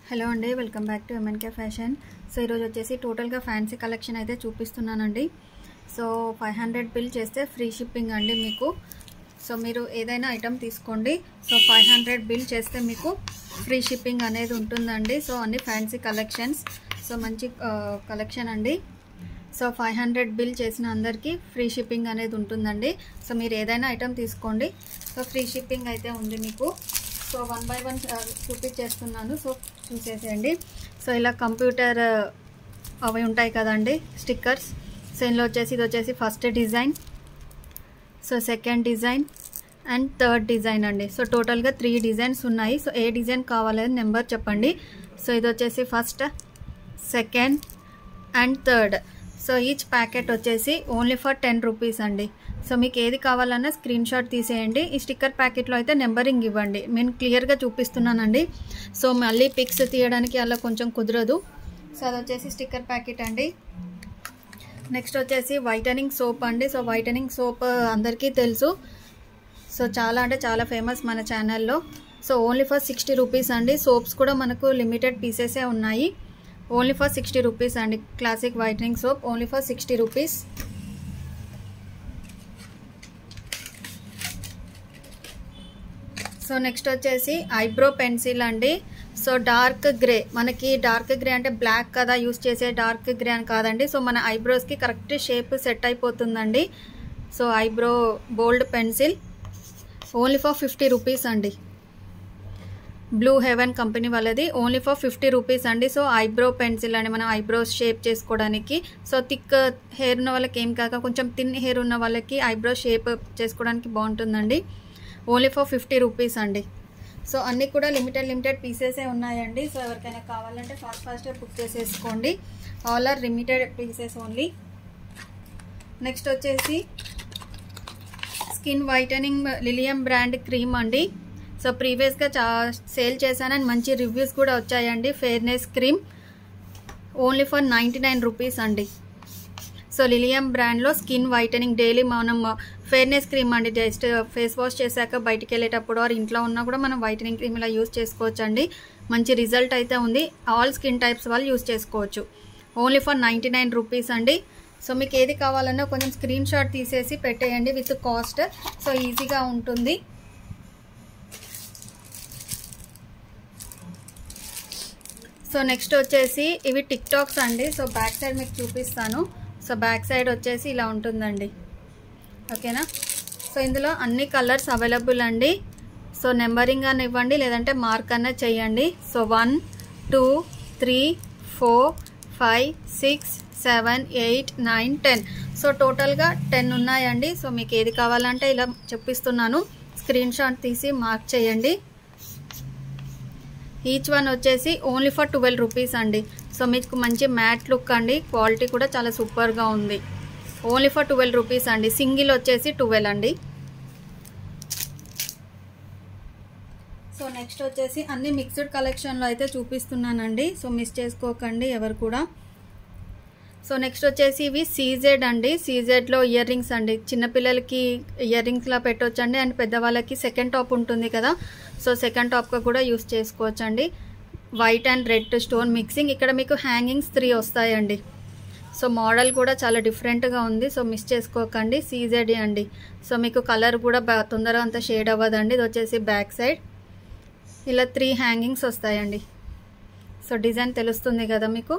hello అండి welcome back to MNK fashion so ఈరోజు వచ్చేసి టోటల్గా ఫ్యాన్సీ కలెక్షన్ అయితే చూపిస్తున్నానండి సో ఫైవ్ హండ్రెడ్ బిల్ చేస్తే ఫ్రీ షిప్పింగ్ అండి మీకు సో మీరు ఏదైనా ఐటమ్ తీసుకోండి సో ఫైవ్ హండ్రెడ్ బిల్ చేస్తే మీకు ఫ్రీ షిప్పింగ్ అనేది ఉంటుందండి సో అన్ని ఫ్యాన్సీ కలెక్షన్స్ సో మంచి కలెక్షన్ అండి సో ఫైవ్ హండ్రెడ్ బిల్ చేసిన అందరికీ ఫ్రీ షిప్పింగ్ అనేది ఉంటుందండి సో మీరు ఏదైనా ఐటమ్ తీసుకోండి సో ఫ్రీ షిప్పింగ్ అయితే ఉంది మీకు సో వన్ బై వన్ చూపించేస్తున్నాను సో చూసేసేయండి సో ఇలా కంప్యూటర్ అవి ఉంటాయి కదండి స్టిక్కర్స్ సో ఇందులో వచ్చేసి ఇది వచ్చేసి first design so second design and third design అండి సో టోటల్గా త్రీ డిజైన్స్ ఉన్నాయి సో ఏ డిజైన్ కావాలని నెంబర్ చెప్పండి సో ఇది వచ్చేసి first second and third so each packet వచ్చేసి ఓన్లీ ఫర్ టెన్ రూపీస్ అండి సో మీకు ఏది కావాలన్నా స్క్రీన్ షాట్ తీసేయండి ఈ స్టిక్కర్ ప్యాకెట్లో అయితే నెంబరింగ్ ఇవ్వండి నేను క్లియర్గా చూపిస్తున్నానండి సో మళ్ళీ పిక్స్ తీయడానికి అలా కొంచెం కుదరదు సో అది వచ్చేసి స్టిక్కర్ ప్యాకెట్ అండి నెక్స్ట్ వచ్చేసి వైటనింగ్ సోప్ అండి సో వైటనింగ్ సోప్ అందరికీ తెలుసు సో చాలా అంటే చాలా ఫేమస్ మన ఛానల్లో so only for sixty rupees అండి సోప్స్ కూడా మనకు లిమిటెడ్ పీసెసే ఉన్నాయి ఓన్లీ ఫర్ సిక్స్టీ రూపీస్ అండి classic whitening soap only for sixty rupees so next వచ్చేసి ఐబ్రో పెన్సిల్ అండి సో డార్క్ గ్రే మనకి డార్క్ గ్రే అంటే బ్లాక్ కదా యూస్ చేసే డార్క్ గ్రే అని కాదండి సో మన ఐబ్రోస్కి కరెక్ట్ షేప్ సెట్ అయిపోతుందండి so eyebrow bold pencil only for fifty rupees అండి బ్లూ హెవెన్ కంపెనీ వాళ్ళది ఓన్లీ ఫర్ ఫిఫ్టీ రూపీస్ అండి సో ఐబ్రో పెన్సిల్ అండి మనం ఐబ్రోస్ షేప్ చేసుకోవడానికి సో థిక్ హెయిర్ ఉన్న వాళ్ళకి ఏం కాక కొంచెం థిన్ హెయిర్ ఉన్న వాళ్ళకి ఐబ్రో షేప్ చేసుకోవడానికి బాగుంటుందండి ఓన్లీ ఫర్ ఫిఫ్టీ రూపీస్ అండి సో అన్నీ కూడా లిమిటెడ్ లిమిటెడ్ పీసెసే ఉన్నాయండి సో ఎవరికైనా కావాలంటే ఫాస్ట్ ఫాస్ట్గా బుక్ చేసేసుకోండి all are limited pieces only next వచ్చేసి skin whitening Lilium brand cream అండి సో ప్రీవియస్గా చా సేల్ చేశానని మంచి రివ్యూస్ కూడా వచ్చాయండి fairness cream only for ninety nine rupees అండి సో లిలియం బ్రాండ్లో స్కిన్ వైటనింగ్ డైలీ మనం ఫెయిర్నెస్ క్రీమ్ అండి జస్ట్ ఫేస్ వాష్ చేశాక బయటికి వెళ్ళేటప్పుడు ఆర్ ఇంట్లో ఉన్నా కూడా మనం వైటనింగ్ క్రీమ్ ఇలా యూస్ చేసుకోవచ్చు అండి మంచి రిజల్ట్ అయితే ఉంది ఆల్ స్కిన్ టైప్స్ వాళ్ళు యూస్ చేసుకోవచ్చు only for ninety nine rupees అండి సో మీకు ఏది కావాలన్నా కొంచెం స్క్రీన్ షాట్ తీసేసి పెట్టేయండి విత్ కాస్ట్ సో ఈజీగా ఉంటుంది సో నెక్స్ట్ వచ్చేసి ఇవి టిక్ టాక్స్ అండి సో బ్యాక్ సైడ్ మీకు చూపిస్తాను సో బ్యాక్ సైడ్ వచ్చేసి ఇలా ఉంటుందండి ఓకేనా సో ఇందులో అన్ని కలర్స్ అవైలబుల్ అండి సో నెంబరింగ్ అని ఇవ్వండి లేదంటే మార్క్ అన్న చేయండి so one two three four five six seven eight nine ten so టోటల్గా టెన్ ఉన్నాయండి సో మీకు ఏది కావాలంటే ఇలా చెప్పిస్తున్నాను స్క్రీన్ షాట్ తీసి మార్క్ చేయండి ఈచ్ వన్ వచ్చేసి ఓన్లీ ఫర్ ట్వెల్వ్ రూపీస్ అండి సో మీకు మంచి మ్యాట్ లుక్ అండి క్వాలిటీ కూడా చాలా సూపర్గా ఉంది ఓన్లీ ఫర్ ట్వెల్వ్ రూపీస్ అండి సింగిల్ వచ్చేసి ట్వెల్వ్ అండి సో నెక్స్ట్ వచ్చేసి అన్ని మిక్స్డ్ కలెక్షన్లో అయితే చూపిస్తున్నానండి సో మిస్ చేసుకోకండి ఎవరు కూడా సో నెక్స్ట్ వచ్చేసి ఇవి సీజెడ్ అండి సీజెడ్లో ఇయర్ రింగ్స్ అండి చిన్నపిల్లలకి ఇయర్ రింగ్స్లా పెట్టవచ్చు అండి అండ్ పెద్దవాళ్ళకి సెకండ్ టాప్ ఉంటుంది కదా సో సెకండ్ టాప్గా కూడా యూస్ చేసుకోవచ్చు అండి white and red stone mixing ఇక్కడ మీకు హ్యాంగింగ్స్ త్రీ వస్తాయండి సో మోడల్ కూడా చాలా డిఫరెంట్గా ఉంది సో మిస్ చేసుకోకండి సీజెడ్ అండి సో మీకు కలర్ కూడా బా తొందరగా అంత షేడ్ అవ్వదండి ఇది వచ్చేసి బ్యాక్ సైడ్ ఇలా త్రీ హ్యాంగింగ్స్ వస్తాయండి సో డిజైన్ తెలుస్తుంది కదా మీకు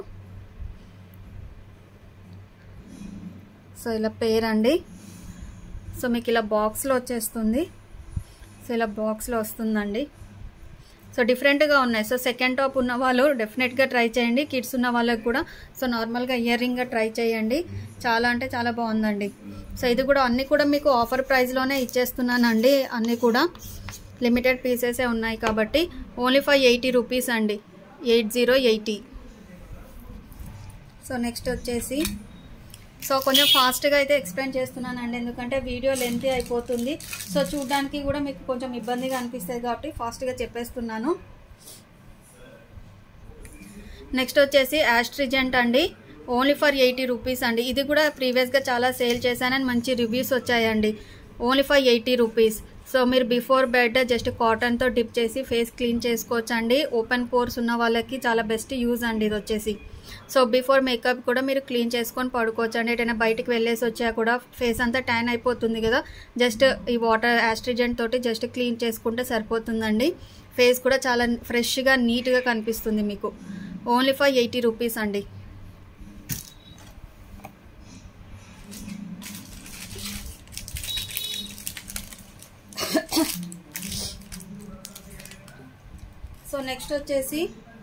సో ఇలా పేర్ అండి సో మీకు ఇలా బాక్స్లో వచ్చేస్తుంది సో ఇలా బాక్స్లో వస్తుందండి సో డిఫరెంట్గా ఉన్నాయి సో సెకండ్ టాప్ ఉన్న వాళ్ళు డెఫినెట్గా ట్రై చేయండి కిడ్స్ ఉన్న వాళ్ళకి కూడా సో నార్మల్గా ఇయర్ రింగ్గా ట్రై చేయండి చాలా అంటే చాలా బాగుందండి సో ఇది కూడా అన్నీ కూడా మీకు ఆఫర్ ప్రైస్లోనే ఇచ్చేస్తున్నానండి అన్నీ కూడా లిమిటెడ్ పీసెసే ఉన్నాయి కాబట్టి ఓన్లీ ఫర్ ఎయిటీ రూపీస్ అండి eight zero eighty so next వచ్చేసి సో కొంచెం ఫాస్ట్గా అయితే ఎక్స్ప్లెయిన్ చేస్తున్నానండి ఎందుకంటే వీడియో లెంతీ అయిపోతుంది సో చూడడానికి కూడా మీకు కొంచెం ఇబ్బందిగా అనిపిస్తుంది కాబట్టి ఫాస్ట్గా చెప్పేస్తున్నాను నెక్స్ట్ వచ్చేసి యాస్ట్రిజెంట్ అండి ఓన్లీ ఫర్ ఎయిటీ రూపీస్ అండి ఇది కూడా ప్రీవియస్గా చాలా సేల్ చేశానని మంచి రివ్యూస్ వచ్చాయండి only for eighty rupees so మీరు బిఫోర్ బెడ్ జస్ట్ కాటన్తో డిప్ చేసి ఫేస్ క్లీన్ చేసుకోవచ్చు అండి ఓపెన్ పోర్స్ ఉన్న వాళ్ళకి చాలా బెస్ట్ యూజ్ అండి ఇది వచ్చేసి సో బిఫోర్ మేకప్ కూడా మీరు క్లీన్ చేసుకొని పడుకోవచ్చు అండి ఎటైనా బయటికి వెళ్ళేసి వచ్చా కూడా ఫేస్ అంతా ట్యాన్ అయిపోతుంది కదా జస్ట్ ఈ వాటర్ యాస్ట్రిజెంట్ తోటి జస్ట్ క్లీన్ చేసుకుంటే సరిపోతుందండి ఫేస్ కూడా చాలా ఫ్రెష్గా నీట్గా కనిపిస్తుంది మీకు ఓన్లీ ఫర్ ఎయిటీ రూపీస్ అండి సో నెక్స్ట్ వచ్చేసి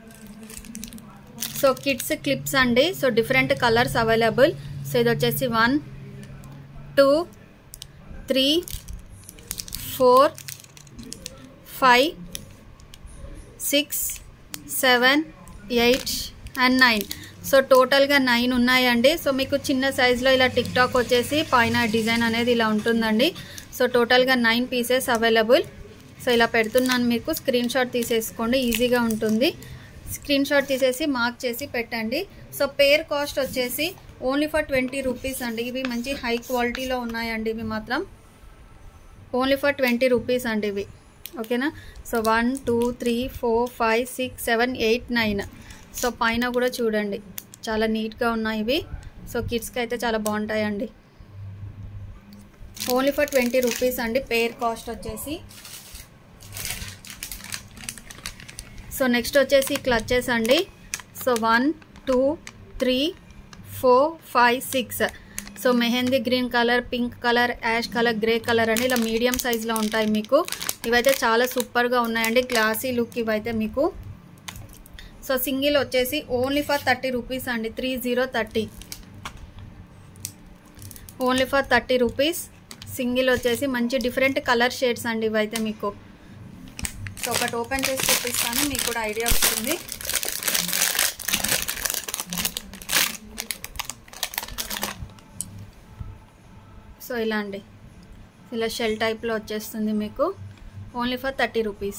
సో కిడ్స్ క్లిప్స్ అండి so different colours available so ఇది వచ్చేసి one two three four five six seven eight and nine so టోటల్గా నైన్ ఉన్నాయండి సో మీకు చిన్న సైజులో ఇలా టిక్ టాక్ వచ్చేసి పైన డిజైన్ అనేది ఇలా ఉంటుందండి సో టోటల్గా నైన్ పీసెస్ అవైలబుల్ సో ఇలా పెడుతున్నాను మీకు స్క్రీన్ షాట్ తీసేసుకోండి ఈజీగా ఉంటుంది స్క్రీన్ షాట్ తీసేసి మార్క్ చేసి పెట్టండి సో పేర్ కాస్ట్ వచ్చేసి ఓన్లీ ఫర్ ట్వంటీ రూపీస్ అండి ఇవి మంచి హై క్వాలిటీలో ఉన్నాయండి ఇవి మాత్రం ఓన్లీ ఫర్ ట్వంటీ రూపీస్ అండి ఇవి ఓకేనా so one two three four five six seven eight nine so పైన కూడా చూడండి చాలా నీట్గా ఉన్నాయి ఇవి సో కిడ్స్కి అయితే చాలా బాగుంటాయండి ఓన్లీ ఫర్ ట్వంటీ రూపీస్ అండి పేర్ కాస్ట్ వచ్చేసి సో నెక్స్ట్ వచ్చేసి క్లచెస్ అండి so one two three four five six so mehndi green colour pink colour ash colour grey colour అని ఇలా మీడియం సైజులో ఉంటాయి మీకు ఇవైతే చాలా సూపర్గా ఉన్నాయండి గ్లాసీ లుక్ ఇవైతే మీకు సో సింగిల్ వచ్చేసి ఓన్లీ ఫర్ థర్టీ రూపీస్ అండి three zero thirty only for thirty rupees single వచ్చేసి మంచి డిఫరెంట్ కలర్ షేడ్స్ అండి ఇవైతే మీకు సో ఒకటి ఓపెన్ చేసి చూపిస్తాను మీకు కూడా ఐడియా వస్తుంది సో ఇలా అండి ఇలా షెల్ టైప్లో వచ్చేస్తుంది మీకు only for thirty rupees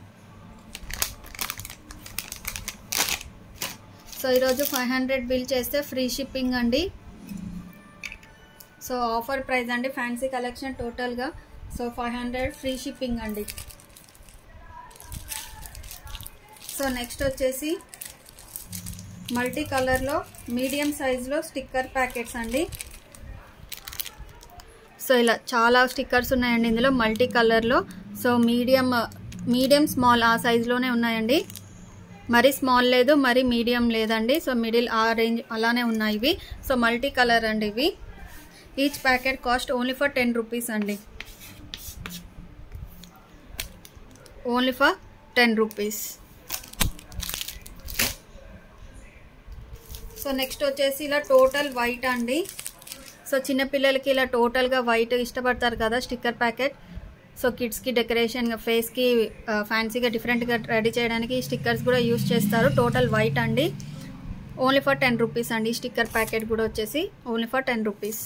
so ఈరోజు ఫైవ్ హండ్రెడ్ బిల్ చేస్తే ఫ్రీ షిప్పింగ్ అండి సో ఆఫర్ ప్రైస్ అండి ఫ్యాన్సీ కలెక్షన్ టోటల్గా so five hundred free shipping అండి సో నెక్స్ట్ వచ్చేసి మల్టీ కలర్లో మీడియం సైజులో స్టిక్కర్ ప్యాకెట్స్ అండి సో ఇలా చాలా స్టిక్కర్స్ ఉన్నాయండి ఇందులో మల్టీ కలర్లో సో మీడియం మీడియం స్మాల్ ఆ సైజులోనే ఉన్నాయండి మరీ స్మాల్ లేదు మరీ మీడియం లేదండి సో మిడిల్ ఆ రేంజ్ అలానే ఉన్నాయి ఇవి సో మల్టీ కలర్ అండి ఇవి each packet cost only for ten rupees అండి only for ten rupees so next వచ్చేసి ఇలా టోటల్ వైట్ అండి సో చిన్నపిల్లలకి ఇలా టోటల్గా వైట్ ఇష్టపడతారు కదా స్టిక్కర్ ప్యాకెట్ సో కిడ్స్కి డెకరేషన్ ఫేస్కి ఫ్యాన్సీగా డిఫరెంట్గా రెడీ చేయడానికి ఈ స్టిక్కర్స్ కూడా యూస్ చేస్తారు టోటల్ వైట్ అండి ఓన్లీ ఫర్ టెన్ రూపీస్ అండి ఈ స్టిక్కర్ ప్యాకెట్ కూడా వచ్చేసి only for ten rupees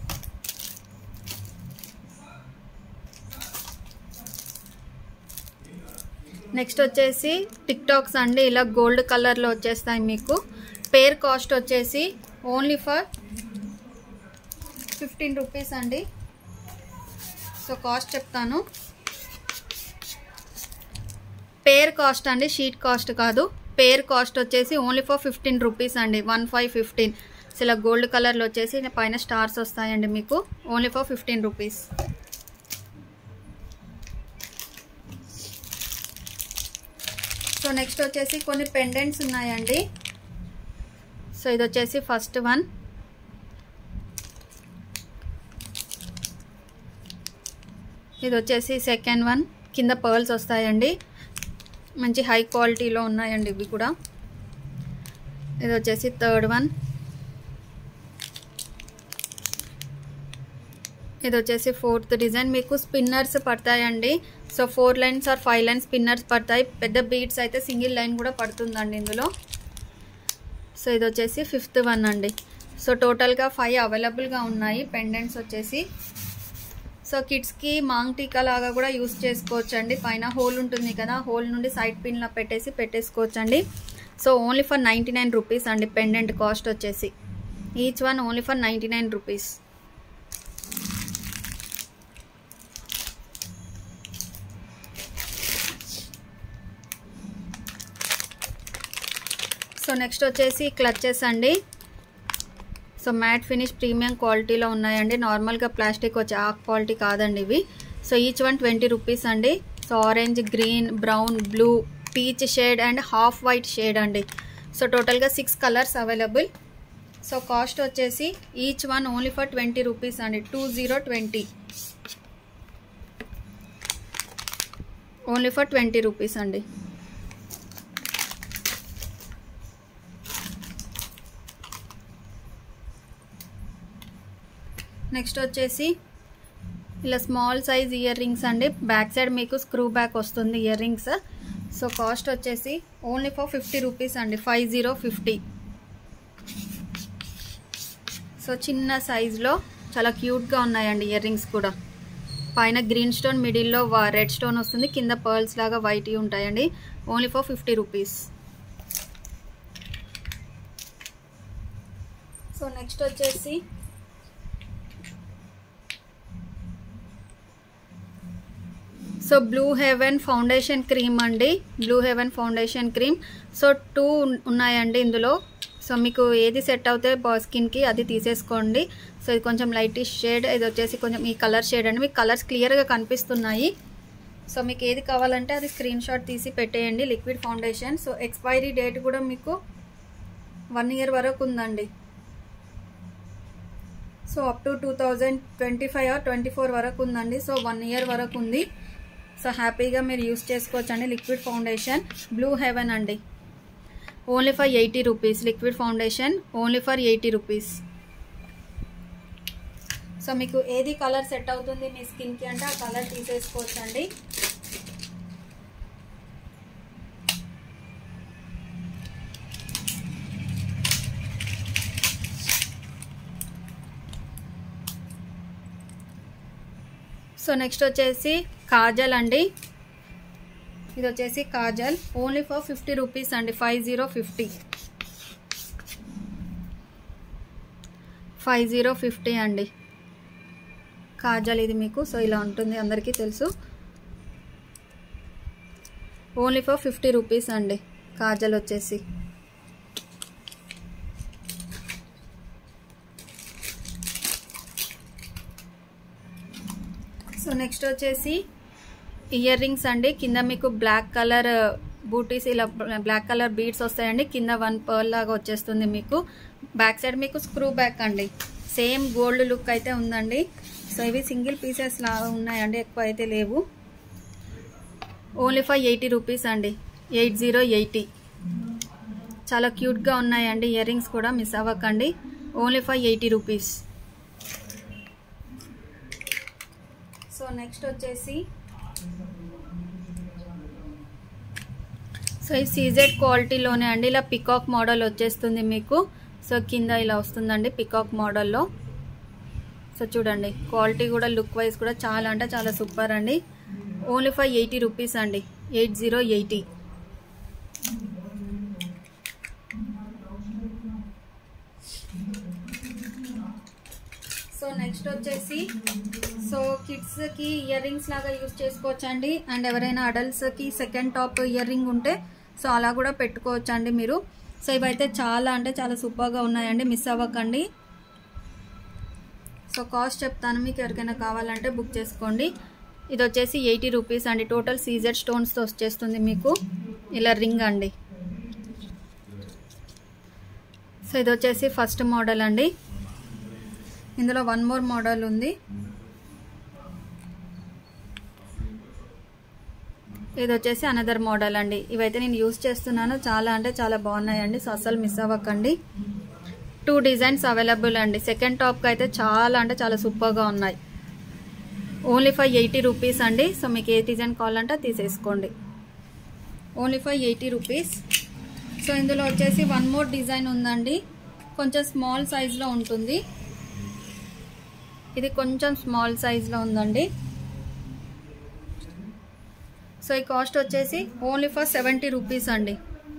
next వచ్చేసి టిక్ టాక్స్ అండి ఇలా గోల్డ్ కలర్లో వచ్చేస్తాయి మీకు పేర్ కాస్ట్ వచ్చేసి ఓన్లీ ఫర్ ఫిఫ్టీన్ రూపీస్ అండి సో కాస్ట్ చెప్తాను పేర్ కాస్ట్ అండి షీట్ కాస్ట్ కాదు పేర్ కాస్ట్ వచ్చేసి ఓన్లీ ఫర్ ఫిఫ్టీన్ రూపీస్ అండి వన్ ఫైవ్ ఫిఫ్టీన్ సో ఇలా గోల్డ్ కలర్లో వచ్చేసి పైన స్టార్స్ వస్తాయండి మీకు only for fifteen rupees so next వచ్చేసి కొన్ని పెండెంట్స్ ఉన్నాయండి సో ఇది వచ్చేసి ఫస్ట్ వన్ ఇది వచ్చేసి సెకండ్ వన్ కింద పర్ల్స్ వస్తాయండి మంచి హై క్వాలిటీలో ఉన్నాయండి ఇవి కూడా ఇది వచ్చేసి థర్డ్ వన్ ఇది వచ్చేసి ఫోర్త్ డిజైన్ మీకు స్పిన్నర్స్ పడతాయండి so four lines or five lines spinners పడతాయి పెద్ద బీడ్స్ అయితే సింగిల్ లైన్ కూడా పడుతుందండి ఇందులో సో ఇది వచ్చేసి ఫిఫ్త్ వన్ అండి సో టోటల్గా ఫైవ్ అవైలబుల్గా ఉన్నాయి పెండెంట్స్ వచ్చేసి సో కిడ్స్కి మాంగ్ టీకా లాగా కూడా యూస్ చేసుకోవచ్చు అండి పైన హోల్ ఉంటుంది కదా హోల్ నుండి సైడ్ పిన్లా పెట్టేసి పెట్టేసుకోవచ్చు అండి so only for ninety nine rupees అండి పెండెంట్ కాస్ట్ వచ్చేసి each one only for ninety nine rupees so next వచ్చేసి క్లచెస్ అండి సో మ్యాట్ ఫినిష్ ప్రీమియం క్వాలిటీలో ఉన్నాయండి నార్మల్గా ప్లాస్టిక్ వచ్చి ఆ క్వాలిటీ కాదండి ఇవి so each one twenty rupees అండి so orange green brown blue peach shade and half white shade అండి సో టోటల్గా six colours available so cost వచ్చేసి each one only for twenty rupees అండి two zero twenty only for twenty rupees అండి next వచ్చేసి ఇలా small size earrings అండి back side మీకు screw back వస్తుంది ఇయర్ రింగ్స్ సో కాస్ట్ వచ్చేసి only for fifty rupees అండి ఫైవ్ జీరో ఫిఫ్టీ సో చిన్న సైజులో చాలా క్యూట్గా ఉన్నాయండి ఇయర్ రింగ్స్ కూడా పైన గ్రీన్ స్టోన్ మిడిల్లో రెడ్ స్టోన్ వస్తుంది కింద పర్ల్స్ లాగా వైట్ ఉంటాయండి only for fifty rupees so next వచ్చేసి so blue heaven foundation cream అండి blue heaven foundation cream so two ఉన్నాయండి ఇందులో సో మీకు ఏది సెట్ అవుతే స్కిన్కి అది తీసేసుకోండి సో ఇది కొంచెం లైటిష్ షేడ్ ఇది వచ్చేసి కొంచెం ఈ కలర్ షేడ్ అండి మీకు కలర్స్ క్లియర్గా కనిపిస్తున్నాయి సో మీకు ఏది కావాలంటే అది స్క్రీన్ షాట్ తీసి పెట్టేయండి liquid foundation so expiry date కూడా మీకు వన్ ఇయర్ వరకు ఉందండి so up to two thousand twenty five or twenty four వరకు ఉందండి సో వన్ ఇయర్ వరకు ఉంది సో హ్యాపీగా మీరు యూస్ చేసుకోవచ్చు అండి లిక్విడ్ ఫౌండేషన్ బ్లూ హెవెన్ అండి only for eighty rupees liquid foundation only for eighty rupees so మీకు ఏది కలర్ సెట్ అవుతుంది మీ స్కిన్కి అంటే ఆ కలర్ తీసేసుకోవచ్చు అండి సో నెక్స్ట్ వచ్చేసి కాజల్ అండి ఇది వచ్చేసి kajal only for fifty rupees అండి five zero fifty five zero fifty అండి కాజల్ ఇది మీకు సో ఇలా ఉంటుంది అందరికీ తెలుసు ఓన్లీ ఫర్ ఫిఫ్టీ రూపీస్ అండి కాజల్ వచ్చేసి సో నెక్స్ట్ వచ్చేసి ఇయర్ రింగ్స్ అండి కింద మీకు బ్లాక్ కలర్ బూటీస్ ఇలా బ్లాక్ కలర్ బీడ్స్ వస్తాయండి కింద వన్ పర్ల్ లాగా వచ్చేస్తుంది మీకు బ్యాక్ సైడ్ మీకు స్క్రూ బ్యాక్ అండి సేమ్ గోల్డ్ లుక్ అయితే ఉందండి సో ఇవి సింగిల్ పీసెస్ లాగా ఉన్నాయండి ఎక్కువ అయితే లేవు ఓన్లీ ఫర్ ఎయిటీ రూపీస్ అండి ఎయిట్ జీరో ఎయిటీ చాలా క్యూట్గా ఉన్నాయండి ఇయర్ రింగ్స్ కూడా మిస్ అవ్వకండి only for eighty rupees so next వచ్చేసి సో ఈ సీజెడ్ క్వాలిటీలోనే అండి ఇలా పికాక్ మోడల్ వచ్చేస్తుంది మీకు సో కింద ఇలా వస్తుందండి పికాక్ మోడల్లో సో చూడండి క్వాలిటీ కూడా లుక్ వైజ్ కూడా చాలా అంటే చాలా సూపర్ అండి ఓన్లీ ఫర్ ఎయిటీ రూపీస్ అండి eight zero eighty so next వచ్చేసి సో కిడ్స్కి ఇయర్ రింగ్స్ లాగా యూస్ చేసుకోవచ్చు అండి అండ్ ఎవరైనా అడల్ట్స్కి సెకండ్ టాప్ ఇయర్ రింగ్ ఉంటే సో అలా కూడా పెట్టుకోవచ్చు అండి మీరు సో ఇవైతే చాలా అంటే చాలా సూపర్గా ఉన్నాయండి మిస్ అవ్వకండి సో కాస్ట్ చెప్తాను మీకు ఎవరికైనా కావాలంటే బుక్ చేసుకోండి ఇది వచ్చేసి ఎయిటీ రూపీస్ అండి టోటల్ సీజెడ్ స్టోన్స్తో వచ్చేస్తుంది మీకు ఇలా రింగ్ అండి సో ఇది వచ్చేసి ఫస్ట్ మోడల్ అండి ఇందులో వన్ మోర్ మోడల్ ఉంది ఇది వచ్చేసి అనదర్ మోడల్ అండి ఇవైతే నేను యూస్ చేస్తున్నాను చాలా అంటే చాలా బాగున్నాయండి సో అసలు మిస్ అవ్వకండి టూ డిజైన్స్ అవైలబుల్ అండి సెకండ్ టాప్కి అయితే చాలా అంటే చాలా సూపర్గా ఉన్నాయి ఓన్లీ ఫర్ ఎయిటీ రూపీస్ అండి సో మీకు ఏ డిజైన్ కావాలంటే తీసేసుకోండి only for eighty rupees so ఇందులో వచ్చేసి వన్ మోర్ డిజైన్ ఉందండి కొంచెం స్మాల్ సైజులో ఉంటుంది ఇది కొంచెం స్మాల్ సైజులో ఉందండి సో ఈ కాస్ట్ వచ్చేసి ఓన్లీ ఫర్ సెవెంటీ రూపీస్ అండి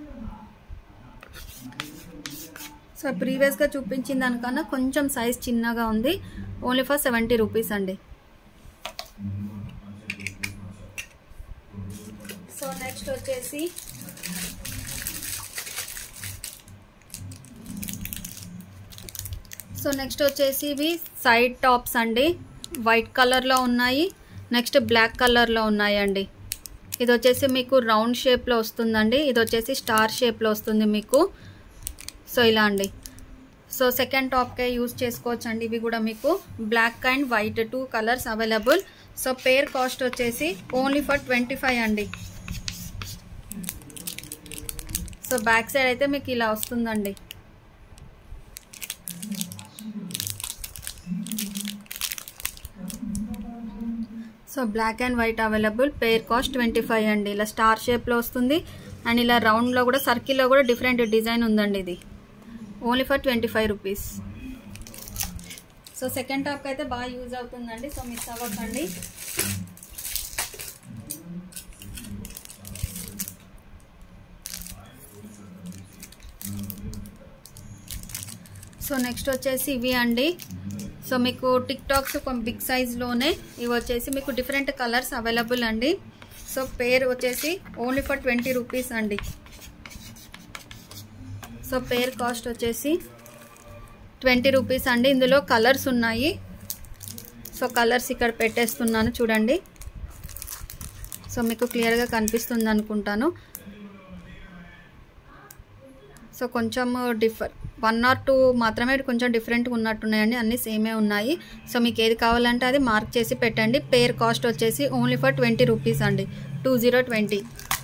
సో ప్రీవియస్గా చూపించిన దానికన్నా కొంచెం సైజ్ చిన్నగా ఉంది ఓన్లీ ఫర్ సెవెంటీ రూపీస్ అండి సో నెక్స్ట్ వచ్చేసి సో నెక్స్ట్ వచ్చేసి ఇవి సైడ్ టాప్స్ అండి వైట్ కలర్లో ఉన్నాయి నెక్స్ట్ బ్లాక్ కలర్లో ఉన్నాయండి ఇది వచ్చేసి మీకు రౌండ్ షేప్లో వస్తుందండి ఇది వచ్చేసి స్టార్ షేప్లో వస్తుంది మీకు సో ఇలా అండి సో సెకండ్ టాప్కే యూస్ చేసుకోవచ్చు అండి ఇవి కూడా మీకు black and white two colours available so pair cost వచ్చేసి ఓన్లీ ఫర్ ట్వంటీ ఫైవ్ అండి సో బ్యాక్ సైడ్ అయితే మీకు ఇలా వస్తుందండి so black and white available pair cost twenty five అండి ఇలా స్టార్ షేప్లో వస్తుంది అండ్ ఇలా రౌండ్లో కూడా సర్కిల్లో కూడా డిఫరెంట్ డిజైన్ ఉందండి ఇది only for twenty five rupees so second టాప్కి అయితే బాగా యూజ్ అవుతుందండి సో మిస్ అవ్వకండి సో నెక్స్ట్ వచ్చేసి ఇవి అండి సో మీకు టిక్ టాక్స్ కొంచెం బిగ్ సైజ్లోనే ఇవి వచ్చేసి మీకు డిఫరెంట్ కలర్స్ అవైలబుల్ అండి సో పేర్ వచ్చేసి ఓన్లీ ఫర్ ట్వంటీ రూపీస్ అండి సో పేర్ కాస్ట్ వచ్చేసి ట్వంటీ రూపీస్ అండి ఇందులో కలర్స్ ఉన్నాయి సో కలర్స్ ఇక్కడ పెట్టేస్తున్నాను చూడండి సో మీకు క్లియర్గా కనిపిస్తుంది అనుకుంటాను సో కొంచెం డిఫర్ వన్ ఆర్ టూ మాత్రమే కొంచెం డిఫరెంట్గా ఉన్నట్టున్నాయండి అన్నీ సేమే ఉన్నాయి సో మీకు ఏది కావాలంటే అది మార్క్ చేసి పెట్టండి పేర్ కాస్ట్ వచ్చేసి ఓన్లీ ఫర్ ట్వంటీ రూపీస్ అండి two zero twenty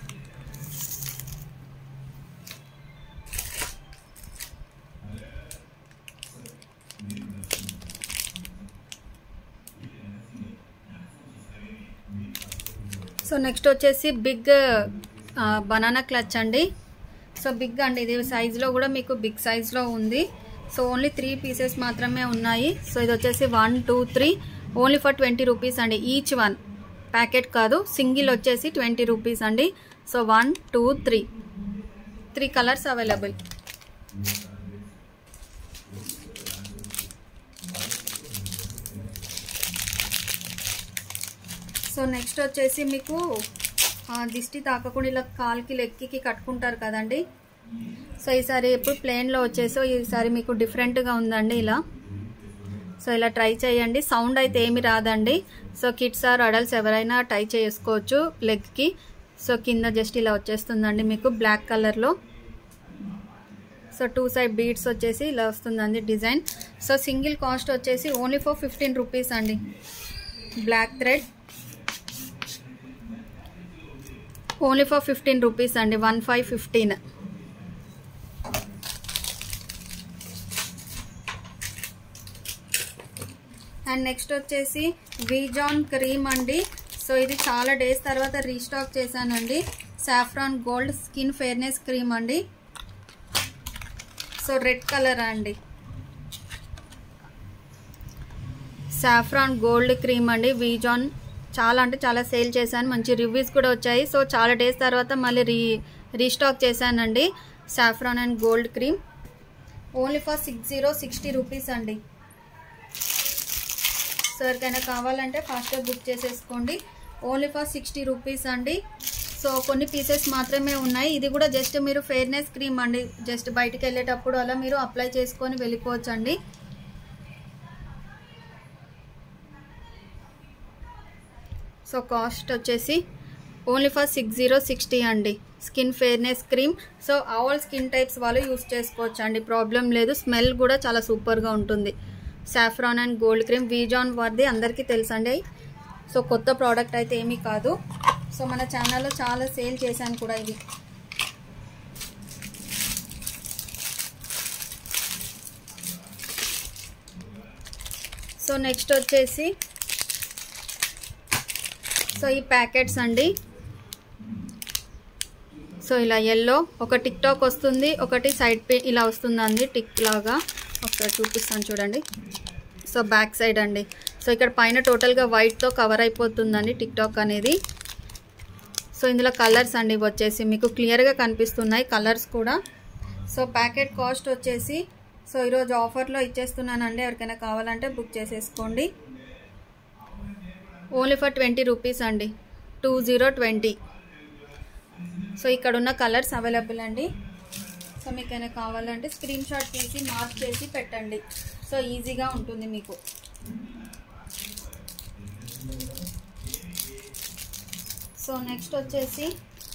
so next వచ్చేసి బిగ్ బనానా క్లచ్ అండి సో బిగ్ అండి ఇది సైజులో కూడా మీకు బిగ్ సైజులో ఉంది సో ఓన్లీ త్రీ పీసెస్ మాత్రమే ఉన్నాయి సో ఇది వచ్చేసి one two three only for twenty rupees అండి ఈచ్ వన్ ప్యాకెట్ కాదు సింగిల్ వచ్చేసి ట్వంటీ రూపీస్ అండి so one two three three colours available so next వచ్చేసి మీకు దిష్టి తాకకుండా ఇలా కాలుకి లెక్కికి కట్టుకుంటారు కదండి సో ఈసారి ఎప్పుడు ప్లేన్లో వచ్చేసో ఈసారి మీకు డిఫరెంట్గా ఉందండి ఇలా సో ఇలా ట్రై చేయండి సౌండ్ అయితే ఏమి రాదండి సో కిడ్స్ ఆర్ అడల్ట్స్ ఎవరైనా ట్రై చేసుకోవచ్చు లెగ్కి సో కింద జస్ట్ ఇలా వచ్చేస్తుందండి మీకు బ్లాక్ కలర్లో సో టూ సైడ్ బీడ్స్ వచ్చేసి ఇలా వస్తుందండి డిజైన్ సో సింగిల్ కాస్ట్ వచ్చేసి ఓన్లీ ఫర్ ఫిఫ్టీన్ రూపీస్ అండి black thread only for fifteen rupees అండి one five fifteen and next వచ్చేసి వీజాన్ క్రీమ్ అండి సో ఇది చాలా డేస్ తర్వాత రీస్టాక్ చేశానండి saffron gold skin fairness cream అండి సో రెడ్ కలర్ అండి సాఫ్రాన్ గోల్డ్ క్రీమ్ అండి వీజాన్ చాలా అంటే చాలా సేల్ చేశాను మంచి రివ్యూస్ కూడా వచ్చాయి సో చాలా డేస్ తర్వాత మళ్ళీ రీ రీస్టాక్ చేశానండి saffron and gold cream only for six zero sixty rupees అండి సో ఎవరికైనా కావాలంటే ఫాస్ట్గా బుక్ చేసేసుకోండి ఓన్లీ ఫర్ సిక్స్టీ రూపీస్ అండి సో కొన్ని పీసెస్ మాత్రమే ఉన్నాయి ఇది కూడా జస్ట్ మీరు ఫెయిర్నెస్ క్రీమ్ అండి జస్ట్ బయటికి వెళ్ళేటప్పుడు అలా మీరు అప్లై చేసుకొని వెళ్ళిపోవచ్చు అండి సో కాస్ట్ వచ్చేసి only for six zero sixty అండి skin fairness cream so all skin types వాళ్ళు యూస్ చేసుకోవచ్చు అండి ప్రాబ్లం లేదు స్మెల్ కూడా చాలా సూపర్గా ఉంటుంది saffron and gold cream Vijohn వారిది అందరికీ తెలుసండి సో కొత్త ప్రోడక్ట్ అయితే ఏమీ కాదు సో మన ఛానల్లో చాలా సేల్ చేశాను కూడా ఇది సో నెక్స్ట్ వచ్చేసి సో ఈ ప్యాకెట్స్ అండి సో ఇలా ఎల్లో ఒక టిక్ టాక్ వస్తుంది ఒకటి సైడ్ పే ఇలా వస్తుందండి టిక్ లాగా ఒకసారి చూపిస్తాను చూడండి సో బ్యాక్ సైడ్ అండి సో ఇక్కడ పైన టోటల్గా వైట్తో కవర్ అయిపోతుందండి టిక్ టాక్ అనేది సో ఇందులో కలర్స్ అండి ఇవి వచ్చేసి మీకు క్లియర్గా కనిపిస్తున్నాయి కలర్స్ కూడా సో ప్యాకెట్ కాస్ట్ వచ్చేసి సో ఈరోజు ఆఫర్లో ఇచ్చేస్తున్నానండి ఎవరికైనా కావాలంటే బుక్ చేసేసుకోండి ఓన్లీ ఫర్ ట్వంటీ రూపీస్ అండి టూ జీరో ట్వంటీ సో ఇక్కడ ఉన్న కలర్స్ అవైలబుల్ అండి సో మీకు ఏమైనా కావాలంటే స్క్రీన్ షాట్ తీసి మార్క్ చేసి పెట్టండి సో ఈజీగా ఉంటుంది మీకు సో నెక్స్ట్ వచ్చేసి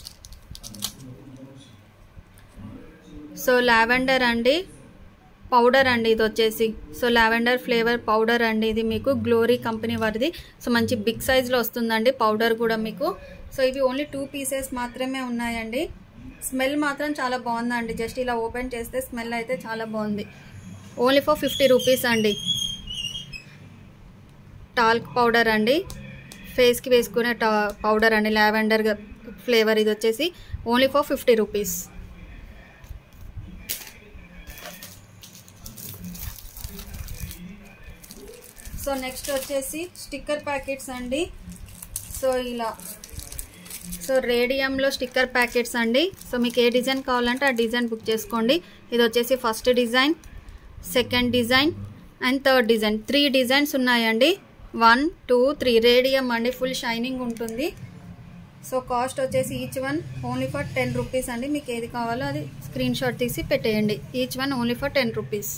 సో లావెండర్ అండి పౌడర్ అండి ఇది వచ్చేసి సో లావెండర్ ఫ్లేవర్ పౌడర్ అండి ఇది మీకు గ్లోరీ కంపెనీ వారిది సో మంచి బిగ్ సైజ్లో వస్తుందండి పౌడర్ కూడా మీకు సో ఇవి ఓన్లీ టూ పీసెస్ మాత్రమే ఉన్నాయండి స్మెల్ మాత్రం చాలా బాగుందండి జస్ట్ ఇలా ఓపెన్ చేస్తే స్మెల్ అయితే చాలా బాగుంది ఓన్లీ ఫర్ ఫిఫ్టీ రూపీస్ అండి టాల్క్ పౌడర్ అండి ఫేస్కి వేసుకునే టా పౌడర్ అండి లావెండర్ ఫ్లేవర్ ఇది వచ్చేసి only for fifty rupees so next వచ్చేసి స్టిక్కర్ ప్యాకెట్స్ అండి సో ఇలా సో రేడియంలో స్టిక్కర్ ప్యాకెట్స్ అండి సో మీకు ఏ డిజైన్ కావాలంటే ఆ డిజైన్ బుక్ చేసుకోండి ఇది వచ్చేసి first design second design and third design three designs ఉన్నాయండి వన్ టూ త్రీ రేడియం అండి ఫుల్ షైనింగ్ ఉంటుంది సో కాస్ట్ వచ్చేసి each one only for ten rupees అండి మీకు ఏది కావాలో అది స్క్రీన్ షాట్ తీసి పెట్టేయండి each one only for ten rupees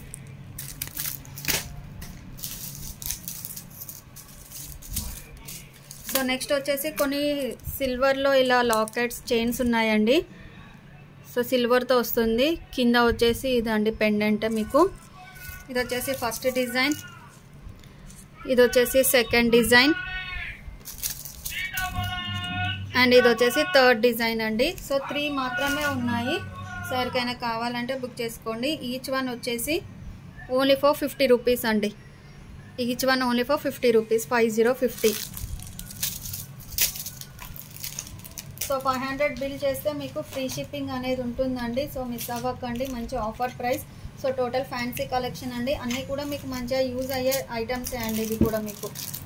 so next వచ్చేసి కొన్ని సిల్వర్లో ఇలా లాకెట్స్ చైన్స్ ఉన్నాయండి సో సిల్వర్తో వస్తుంది కింద వచ్చేసి ఇదండి పెండెంట్ మీకు ఇది వచ్చేసి ఫస్ట్ డిజైన్ ఇది వచ్చేసి సెకండ్ డిజైన్ అండ్ ఇది వచ్చేసి థర్డ్ డిజైన్ అండి సో త్రీ మాత్రమే ఉన్నాయి సో ఎవరికైనా కావాలంటే బుక్ చేసుకోండి ఈచ్ వన్ వచ్చేసి ఓన్లీ ఫర్ ఫిఫ్టీ రూపీస్ అండి each one only for fifty rupees five zero fifty so five hundred bill చేస్తే మీకు ఫ్రీ షిప్పింగ్ అనేది ఉంటుందండి సో మిస్ అవ్వకండి మంచి offer price so total fancy collection అండి అన్నీ కూడా మీకు మంచిగా యూజ్ అయ్యే ఐటమ్సే అండి ఇవి కూడా మీకు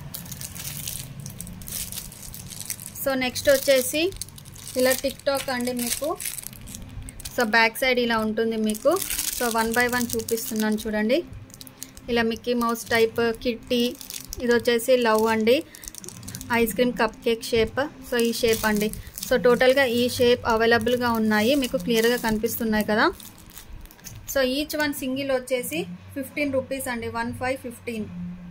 సో నెక్స్ట్ వచ్చేసి ఇలా టిక్ టాక్ అండి మీకు సో బ్యాక్ సైడ్ ఇలా ఉంటుంది మీకు సో వన్ బై వన్ చూపిస్తున్నాను చూడండి ఇలా మిక్కీ మౌస్ టైప్ కిట్టి ఇది వచ్చేసి లవ్ అండి ice cream cup cake shape so ఈ షేప్ అండి సో టోటల్గా ఈ షేప్ అవైలబుల్గా ఉన్నాయి మీకు క్లియర్గా కనిపిస్తున్నాయి కదా సో ఈచ్ వన్ సింగిల్ వచ్చేసి ఫిఫ్టీన్ రూపీస్ అండి వన్ ఫైవ్ ఫిఫ్టీన్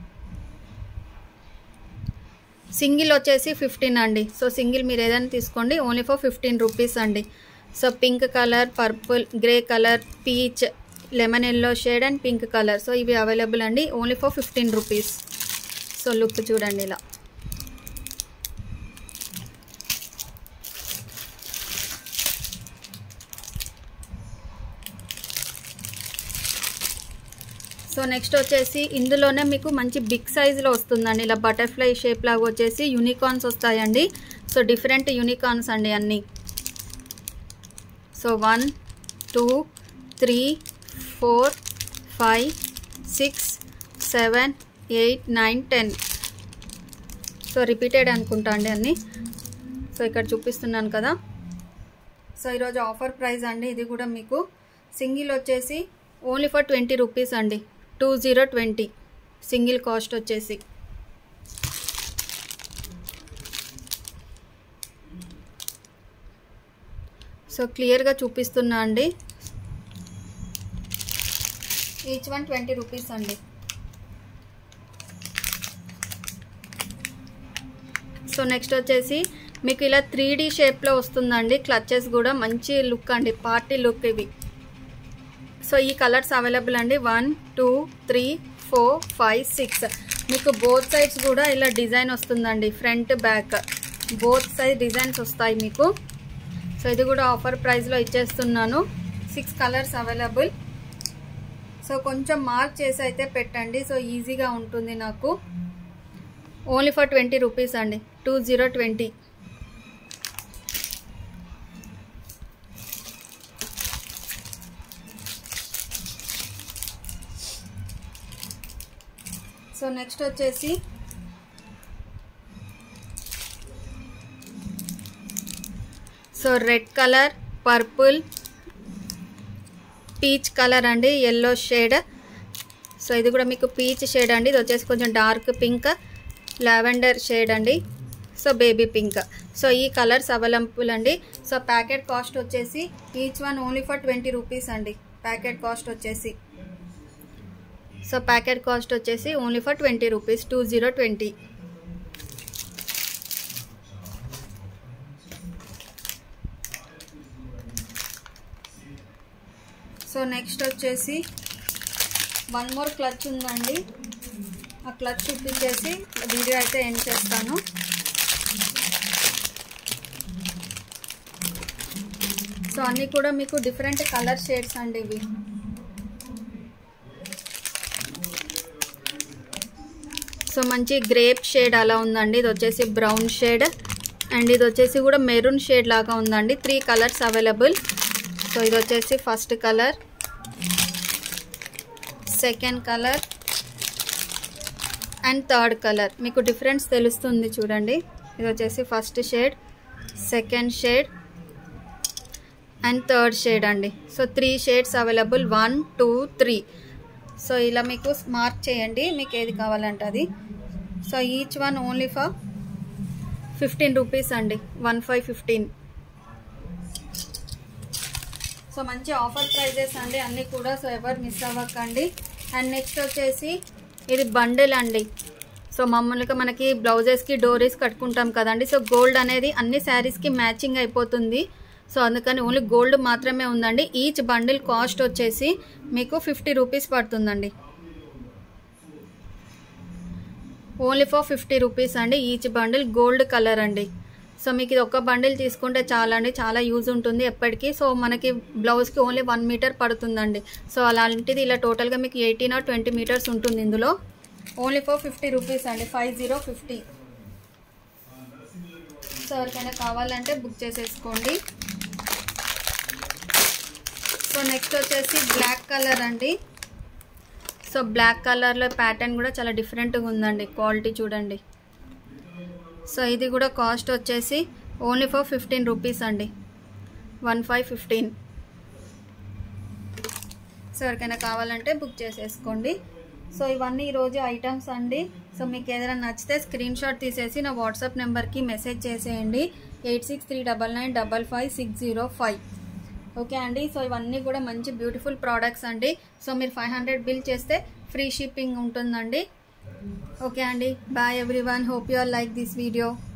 సింగిల్ వచ్చేసి ఫిఫ్టీన్ అండి సో సింగిల్ మీరు ఏదైనా తీసుకోండి ఓన్లీ ఫర్ ఫిఫ్టీన్ రూపీస్ అండి so pink colour purple grey colour peach lemon yellow shade and pink colour so ఇవి available అండి only for fifteen rupees so look చూడండి ఇలా సో నెక్స్ట్ వచ్చేసి ఇందులోనే మీకు మంచి బిగ్ సైజులో వస్తుందండి ఇలా బటర్ఫ్లై షేప్ లాగా వచ్చేసి యూనికార్న్స్ వస్తాయండి సో డిఫరెంట్ యూనికార్న్స్ అండి అన్నీ so one two three four five six seven eight nine ten so repeated అనుకుంటా అండి అన్నీ సో ఇక్కడ చూపిస్తున్నాను కదా సో ఈరోజు ఆఫర్ ప్రైస్ అండి ఇది కూడా మీకు సింగిల్ వచ్చేసి ఓన్లీ ఫర్ ట్వంటీ రూపీస్ అండి two zero twenty single cost వచ్చేసి సో క్లియర్గా చూపిస్తున్నా అండి ఈచ్ వన్ ట్వంటీ రూపీస్ అండి సో నెక్స్ట్ వచ్చేసి మీకు ఇలా త్రీ డీ షేప్లో వస్తుందండి క్లచెస్ కూడా మంచి లుక్ అండి పార్టీ లుక్ ఇవి సో ఈ కలర్స్ అవైలబుల్ అండి one two three four five six మీకు బోత్ సైడ్స్ కూడా ఇలా డిజైన్ వస్తుందండి front back both side designs వస్తాయి మీకు సో ఇది కూడా ఆఫర్ ప్రైస్లో ఇచ్చేస్తున్నాను సిక్స్ కలర్స్ అవైలబుల్ సో కొంచెం మార్క్ చేసి అయితే పెట్టండి సో ఈజీగా ఉంటుంది నాకు ఓన్లీ ఫర్ ట్వంటీ రూపీస్ అండి two zero twenty so next వచ్చేసి so red colour purple peach colour అండి ఎల్లో షేడ్ సో ఇది కూడా మీకు పీచ్ షేడ్ అండి ఇది వచ్చేసి కొంచెం డార్క్ పింక్ లావెండర్ షేడ్ అండి సో బేబీ పింక్ సో ఈ కలర్స్ అవైలబుల్ అండి సో ప్యాకెట్ కాస్ట్ వచ్చేసి each one only for twenty rupees అండి ప్యాకెట్ కాస్ట్ వచ్చేసి సో ప్యాకెట్ కాస్ట్ వచ్చేసి only for twenty rupees two zero twenty so next వచ్చేసి one more clutch ఉందండి ఆ clutch చూపించేసి వీడియో అయితే ఎండ్ చేస్తాను సో అన్నీ కూడా మీకు డిఫరెంట్ కలర్ షేడ్స్ అండి ఇవి సో మంచి గ్రేప్ షేడ్ అలా ఉందండి ఇది వచ్చేసి బ్రౌన్ షేడ్ అండ్ ఇది వచ్చేసి కూడా మెరూన్ షేడ్ లాగా ఉందండి త్రీ కలర్స్ అవైలబుల్ సో ఇది వచ్చేసి first colour second colour and third colour మీకు డిఫరెన్స్ తెలుస్తుంది చూడండి ఇది వచ్చేసి first shade second shade and third shade అండి so three shades available one two three so ఇలా మీకు మార్క్ చేయండి మీకు ఏది కావాలంటే అది so each one only for fifteen rupees అండి వన్ ఫైవ్ ఫిఫ్టీన్ సో మంచి ఆఫర్ ప్రైజెస్ అండి అన్నీ కూడా సో ఎవరు మిస్ అవ్వకండి అండ్ నెక్స్ట్ వచ్చేసి ఇది బండిల్ అండి సో మామూలుగా మనకి బ్లౌజెస్కి డోరీస్ కట్టుకుంటాం కదండి సో గోల్డ్ అనేది అన్ని శారీస్కి మ్యాచింగ్ అయిపోతుంది సో అందుకని ఓన్లీ గోల్డ్ మాత్రమే ఉందండి ఈచ్ బండిల్ కాస్ట్ వచ్చేసి మీకు ఫిఫ్టీ రూపీస్ పడుతుందండి ఓన్లీ ఫర్ ఫిఫ్టీ రూపీస్ అండి ఈచ్ బండిల్ గోల్డ్ కలర్ అండి సో మీకు ఇది ఒక బండిల్ తీసుకుంటే చాలా అండి చాలా యూజ్ ఉంటుంది ఎప్పటికీ సో మనకి బ్లౌజ్కి ఓన్లీ వన్ మీటర్ పడుతుందండి సో అలాంటిది ఇలా టోటల్గా మీకు ఎయిటీన్ ఆర్ ట్వంటీ మీటర్స్ ఉంటుంది ఇందులో ఓన్లీ ఫర్ ఫిఫ్టీ రూపీస్ అండి ఫైవ్ జీరో ఫిఫ్టీ సో ఎవరికైనా కావాలంటే బుక్ చేసేసుకోండి సో నెక్స్ట్ వచ్చేసి బ్లాక్ కలర్ అండి సో బ్లాక్ కలర్లో ప్యాటర్న్ కూడా చాలా డిఫరెంట్గా ఉందండి క్వాలిటీ చూడండి సో ఇది కూడా కాస్ట్ వచ్చేసి ఓన్లీ ఫర్ ఫిఫ్టీన్ రూపీస్ అండి వన్ ఫైవ్ ఫిఫ్టీన్ సో ఎవరికైనా కావాలంటే బుక్ చేసేసుకోండి సో ఇవన్నీ ఈరోజు ఐటమ్స్ అండి సో మీకు ఏదైనా నచ్చితే స్క్రీన్ షాట్ తీసేసి నా వాట్సాప్ నెంబర్కి మెసేజ్ చేసేయండి eight six three double nine double five six zero five okay అండి సో ఇవన్నీ కూడా మంచి బ్యూటిఫుల్ ప్రోడక్ట్స్ అండి సో మీరు ఫైవ్ హండ్రెడ్ బిల్ చేస్తే ఫ్రీ షిప్పింగ్ ఉంటుందండి ఓకే అండి bye everyone hope you are like this video